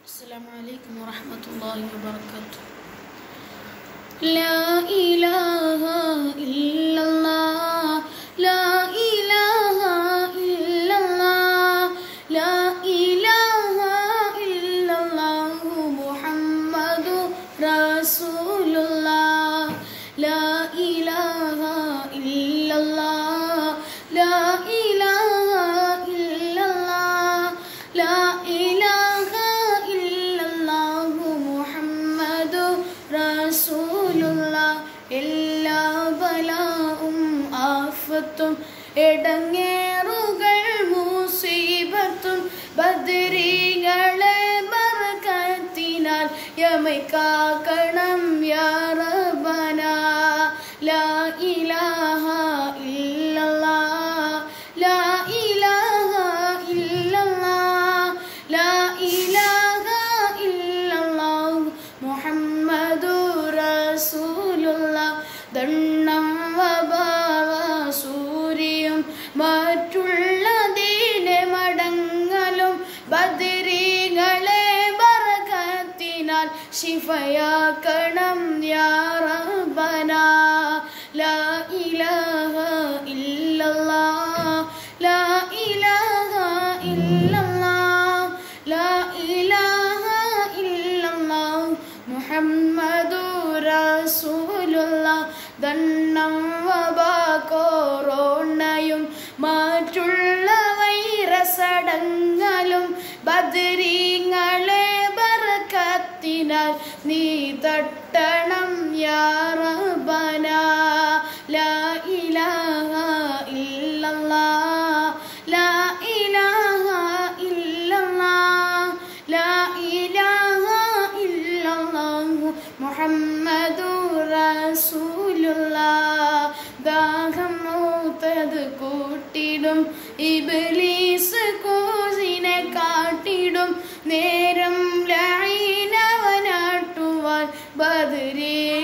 السلام عليكم ورحمة الله وبركاته لا إله إلا الله لا إله إلا الله لا إله إلا الله محمد رسول الله لا إله إلا الله لا إله إلا الله لا إله إلا الله محمد رسول الله എല്ലാ ബലാവും ആഫത്തും ഇടങ്ങേറുകൾ മൂസീബത്തും ബദരീകളെ ബർക്കത്തിനാൽ യമൈക്കാക്കണം യാ റബ്ബന ലാ ഇലാഹ ഇല്ലല്ലാഹ് ലാ ഇലാഹ ഇല്ലല്ലാഹ് ലാ ഇലാഹ ഇല്ലല്ലാഹ് മുഹമ്മദുർ റസൂലുള്ളാഹ് ദണ്ണം വബാവ സൂര്യയും മറ്റുള്ള ദീനെ മടങ്ങലും ബദരീകളെ ബർക്കത്തിനാൽ ശിഫയാക്കണം യാ റബ്ബന ലാ ഇലാഹ ഇല്ലല്ലാഹ് ലാ ഇലാഹ ഇല്ലല്ലാഹ് ലാ ഇലാഹ ഇല്ലല്ലാഹ് മുഹമ്മദുർ റസൂലുള്ളാഹ് ദണ്ണം വബാ കൊറോണയും മറ്റുള്ള വൈറസടങ്ങലും ബദരീങ്ങളെ ബർക്കത്തിനാൽ നീ തട്ടണം യാ റബ്ബന ലാ ഇലാഹ ഇല്ലല്ലാഹ് ലാ ഇലാഹ ഇല്ലല്ലാഹ് ലാ ഇലാഹ ഇല്ലല്ലാഹ് മുഹമ്മദുർ റസൂലുള്ളാഹ് ദാഹം മൂത്തത് കൂട്ടിടും ഇബ്ലീസ് കോസിനെ കാട്ടിടും നേരം ലൈനവനാട്ടുവാൻ ബദരീ